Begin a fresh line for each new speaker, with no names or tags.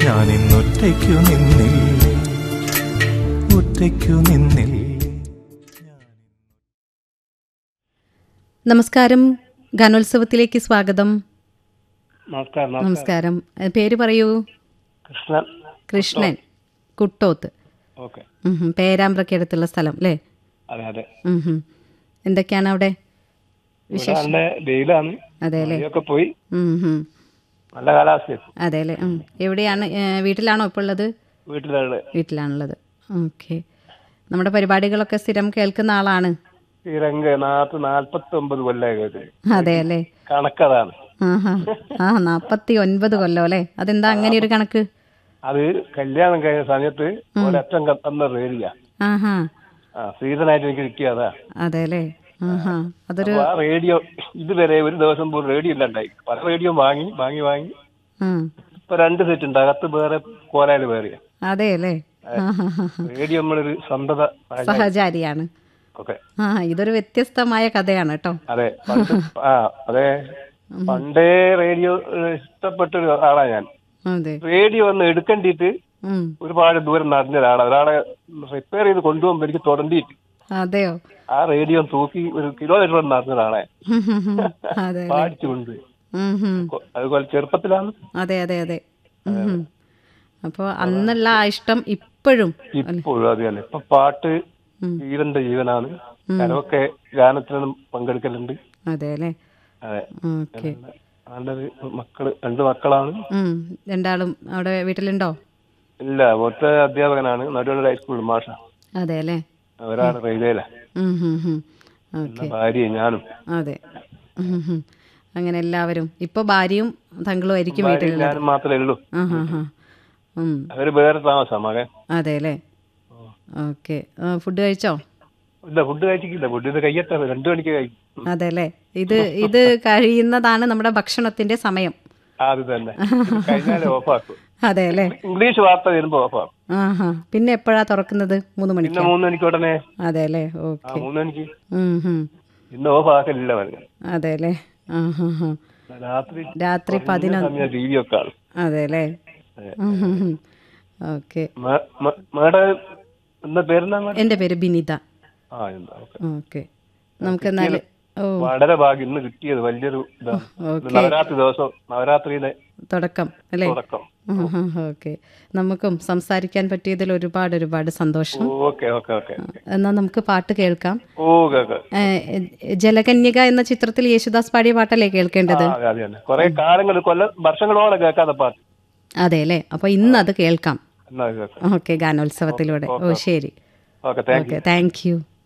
ഞാനിന്നൊറ്റയ്ക്കു നിന്നില്ലേ ഒറ്റയ്ക്കു നിന്നില്ലേ
നമസ്കാരം ഗാനോത്സവത്തിലേക്ക് സ്വാഗതം
നമസ്കാരം നമസ്കാരം
നമസ്കാരം ഏ, പേര് പറയൂ
കൃഷ്ണൻ
കൃഷ്ണൻ കുട്ടോത്ത്
ഓക്കെ
ഉം ഹും. പേരാമ്പ്രയ്ക്ക് അടുത്തുള്ള സ്ഥലം അല്ലേ
അതെ അതെ
ഉം ഹും. എന്തൊക്കെയാണ് അവിടെ
ഇവിടെ നല്ല വെയിലാണ്
അതെ അല്ലേ
മഴയൊക്കെ പോയി
ഉം ഹും.
നല്ല കാലാവസ്ഥയാണ്
അതെ അല്ലേ ഉം. എവിടെയാണ് ഏ, വീട്ടിലാണോ ഇപ്പോൾ ഉള്ളത്
വീട്ടിലുള്ള
വീട്ടിലാണുള്ളത് ഓക്കെ നമ്മുടെ പരിപാടികളൊക്കെ സ്ഥിരം കേൾക്കുന്ന ആളാണ്
ശ്രീരംഗ നാത്ത് നാൽപ്പത്തി ഒമ്പത് കൊല്ലായി കേട്ട്
അതെ അല്ലേ
കണക്കതാണ്
ആഹാ ആ നാപ്പത്തി ഒൻപത് കൊല്ലം അല്ലേ അതെന്താ അങ്ങനെ ഒരു കണക്ക്
അത് കല്യാണം കഴിഞ്ഞ സമയത്ത് ഒരറ്റം തന്ന റേഡിയ
ആഹാ
ആ സീസണായിട്ട് എനിക്ക് കിട്ടിയതാ
അതെ അല്ലേ ആഹാ അതൊരു
അപ്പൊ ആ റേഡിയോ ഇതുവരെ ഒരു ദിവസം പോലും റേഡിയോ ഇല്ലാണ്ടായി പല റേഡിയോ വാങ്ങി വാങ്ങി വാങ്ങി
ഉം.
ഇപ്പൊ രണ്ട് സെറ്റ് ഉണ്ട് അകത്ത് വേറെ കോലാല് വേറെ
അതെ അല്ലേ ആഹാ
റേഡിയോ നമ്മളൊരു സ്വന്തത
സഹചാരിയാണ്
ഓക്കെ
ആ ഇതൊരു വ്യത്യസ്തമായ കഥയാണ് കേട്ടോ
അതെ പണ്ട് ആ അതെ പണ്ടേ റേഡിയോ ഏഹ്, ഇഷ്ടപ്പെട്ട ഒരു ആളാ ഞാൻ
അതെ
റേഡിയോ ഒന്ന് എടുക്കണ്ടിട്ട്
ഉം.
ഒരുപാട് ദൂരം നടന്ന ഒരാളാ ഒരാളെ റിപ്പയർ ചെയ്ത് കൊണ്ടുപോകുമ്പോൾ എനിക്ക് തുടണ്ടിയിട്ട്
അതെയോ
ആ റേഡിയോ തൂക്കി ഒരു കിലോമീറ്റർ നടന്ന ഒരാളെ
ഉം, ഉം, ഉം. അതെ
പാടിച്ചു കൊണ്ട്
ഉം, ഉം.
അതുപോലെ ചെറുപ്പത്തിലാണ്
അതെ അതെ അതെ ഉം, ഉം. അപ്പൊ അന്നുള്ള ആ ഇഷ്ടം ഇപ്പോഴും
ഇപ്പോഴും അത് തന്നെ ഇപ്പൊ പാട്ട് ജീവന്റെ ജീവനാണ് കരമൊക്കെ ഗാനത്തിനും പങ്കെടുക്കലുണ്ട്
അതെ അല്ലേ
അതെ
ഓക്കെ
നല്ലൊരു മക്കള് രണ്ട് മക്കളാണ്
ഉം രണ്ടാളും അവിടെ വീട്ടിലുണ്ടോ
ഇല്ല ഒറ്റ അധ്യാപകനാണ് നടുവണ്ണൂർ ഹൈസ്കൂളിൽ മാഷ
അതെ അല്ലേ
ഒരാൾ റെയിൽവേല
ഉം, ഉം, ഉം. ഓക്കെ
ഭാര്യ ഞാനും
അതെ ഉം, ഉം. അങ്ങനെ എല്ലാവരും ഇപ്പൊ ഭാര്യയും തങ്കളും ആയിരിക്കും വീട്ടിലുള്ളത്
ഞാനും മാത്രമേ ഉള്ളൂ
ആ ഹാ ഹാ ഉം
അവര് വേറെ താമസം മകൻ
അതെ അല്ലേ ഓക്കെ ഫുഡ് കഴിച്ചോ
ഇല്ല ഫുഡ് കഴിച്ചിട്ടില്ല ഫുഡ് ഇത് കഴിയട്ടെ രണ്ടു മണിക്ക് കഴിക്കും
അതെ അല്ലേ ഇത് ഇത് കഴിയുന്നതാണ് നമ്മുടെ ഭക്ഷണത്തിന്റെ സമയം
ആ അത് തന്നെ കഴിഞ്ഞാലേ ഓഫാക്കും
അതെ അല്ലേ
ഇംഗ്ലീഷ് വാർത്ത വരുമ്പോ ഓഫാക്കും
ആ ഹാ പിന്നെ എപ്പോഴാ തുറക്കുന്നത് മൂന്ന് മണിക്ക്
പിന്നെ മൂന്ന് മണിക്ക് ഉടനെ
അതെ അല്ലേ
ആ
ഓക്കെ
മൂന്ന് മണിക്ക്
ഉം, ഉം.
ഇന്ന് ഓഫ് ആക്കലില്ല പറഞ്ഞു
അതെ അല്ലേ ആ ഹാ ഹാ
രാത്രി
രാത്രി പതിനൊന്ന്
സമയം ടി വി ഒക്കെ ആണ്
അതെ അല്ലേ ഓക്കെ
മേഡം എന്താ പേരെന്താ മേഡം
എൻ്റെ പേര് ബിനിത
ആ എന്താ ഓക്കെ
ഓക്കെ നമുക്ക് എന്നാല് ഓ
വളരെ ഭാഗ്യം ഇന്ന് കിട്ടിയത് വലിയൊരു ഇതാണ് ഇത് നവരാത്രി ദിവസം നവരാത്രിയിലെ
തുടക്കം അല്ലേ
തുടക്കം
ഓക്കെ നമുക്കും സംസാരിക്കാൻ പറ്റിയതിൽ ഒരുപാട് ഒരുപാട് സന്തോഷം
ഓക്കെ ഓക്കെ ഓക്കെ
എന്നാൽ നമുക്ക് പാട്ട് കേൾക്കാം
ഓക്കെ ഓക്കെ
ഏ, ജലകന്യക എന്ന ചിത്രത്തിൽ യേശുദാസ് പാടിയ പാട്ടല്ലേ കേൾക്കേണ്ടത്
ആ, അതെ തന്നെ കുറെ കാലങ്ങൾ കൊല്ല വർഷങ്ങളോളം കേൾക്കാത്ത പാട്ട്
അതെ അല്ലേ അപ്പൊ ഇന്ന് അത് കേൾക്കാം
എന്നാ കേൾക്കാം
ഓക്കെ ഗാനോത്സവത്തിലൂടെ ഓ ശരി
okay thank you
okay thank U